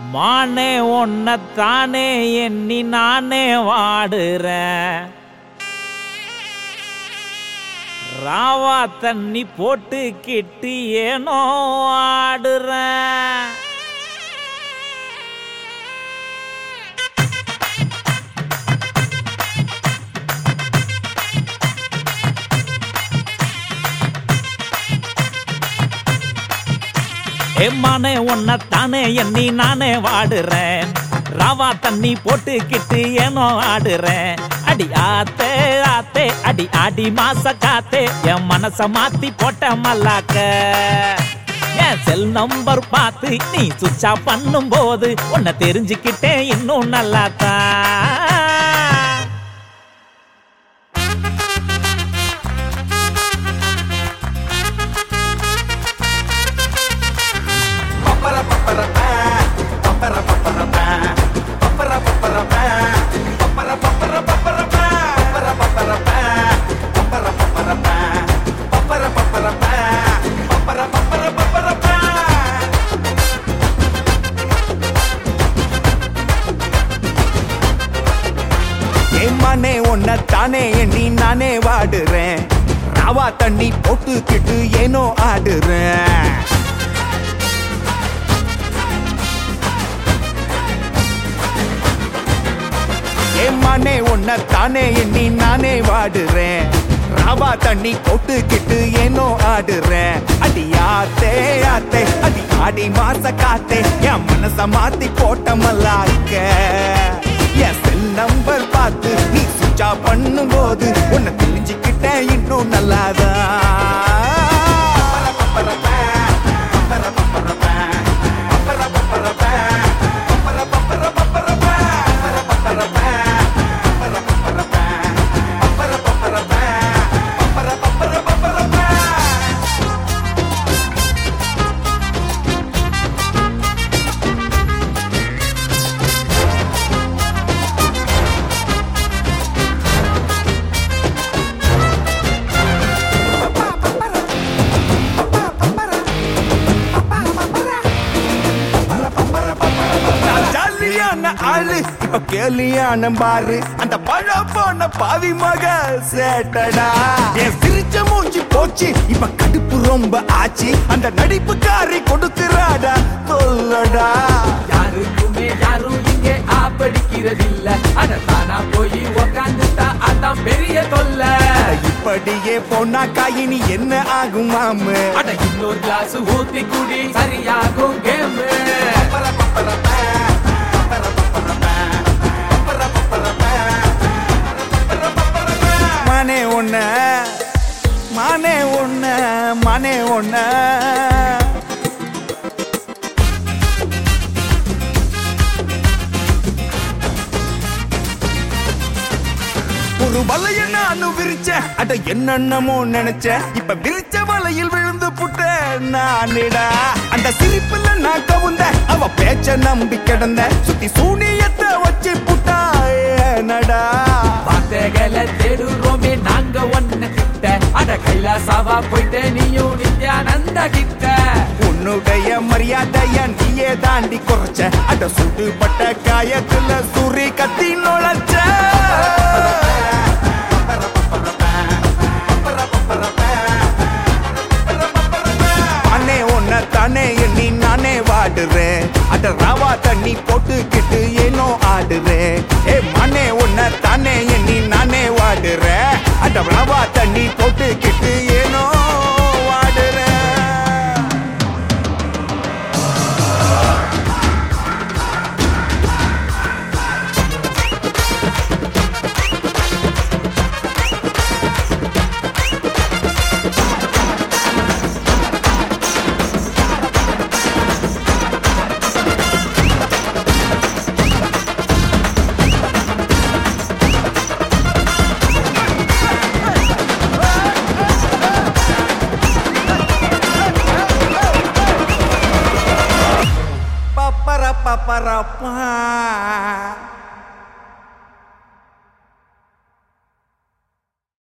மானே ஒன்னத்தானே எண்ணி நானே வாடுறேன் ராவா தண்ணி போட்டு கிட்டு ஏனோ ஆடுறேன் ஏமானே ஒன்னத்தானே எண்ணி நானே வாடுறேன் ராவா தண்ணி போட்டுக்கிட்டு ஏனோ ஆடுறேன் அடி ஆத்தே ஆத்தே அடி ஆடி மாச காத்தே என் மனச மாத்தி போட்ட மல்லாக்க என் செல் நம்பர் பார்த்து நீ சுவிட்சா பண்ணும் போது உன்னை தெரிஞ்சுக்கிட்டேன் இன்னும் நல்லாத்தான் ஏமானே உன்னை தானே எண்ணி நானே வாடுறேன் ராவா தண்ணி போட்டுக்கிட்டு ஏனோ ஆடுறேன் ஏமானே உன்னை தானே எண்ணி நானே வாடுறேன் ராவா தண்ணி போட்டுக்கிட்டு ஏனோ ஆடுறேன் அடி ஆத்தே ஆத்தே அடி ஆடி மாச காத்தே என் மனச மாத்தி போட்ட மல்லாக்க என் செல் நம்பர் பார்த்து நீ சுவிட்சா பண்ணும் போது உன்னை தெரிஞ்சுக்கிட்டேன் இன்னும் நல்லாதான் நான் ஜாலியான ஆளு இப்ப கேலியான பாரு அந்த பழ போன பாவி மக சேட்டடா என் சிரிச்ச மூஞ்சி போச்சு இப்ப கடுப்பு ரொம்ப ஆச்சு அந்த நடிப்புக்காரி கொடுக்குறாடா சொல்லடா யாருக்குமே யாரும் இங்கே ஆப்படிக்கிறதில்ல அட தானா போய் உக்காந்துட்டா அதான் பெரிய தொல்லை இப்படியே போனா காயினி என்ன ஆகும் மாமு அட இன்னொரு கிளாஸ் ஊத்தி குடி சரியாகும் கேம் மானே ஒண்ண மானே ஒண்ண மானே ஒண்ண ஒரு வலைய நானும் விரிச்சேன் அட என்னென்னமோ நினைச்சேன் இப்ப விரிச்ச வலையில் விழுந்து புட்ட நானிடா அந்த சிரிப்புல நான் கவுந்த அவ பேச்ச நம்பி கிடந்த சுத்தி சூனியத்தை வச்சு புட்டா ஏனடா வார்த்தைகளை தேடுறோமே நாங்க ஒன்ன கிட்ட அட கைலாசாவா போயிட்டு நீயும் நித்யானந்த கிட்ட உன்னுடைய மரியாதைய நீயே தாண்டி குறைச்ச அட சுட்டுப்பட்ட காயத்துல சுரி கத்தி நுழைச்ச அண்ணே உன்னை தானே எண்ணி நானே வாடுறேன் அட ராவா தண்ணி போட்டுக்கிட்டு ஏனோ ஆடுறேன் ஏ மண்ணே உன்னை தானே எண்ணி நானே வாடுறேன் அட ராவா தண்ணி போட்டுக்கிட்டு ஏனோ வாடுறேன் பப்பர பப்பர பா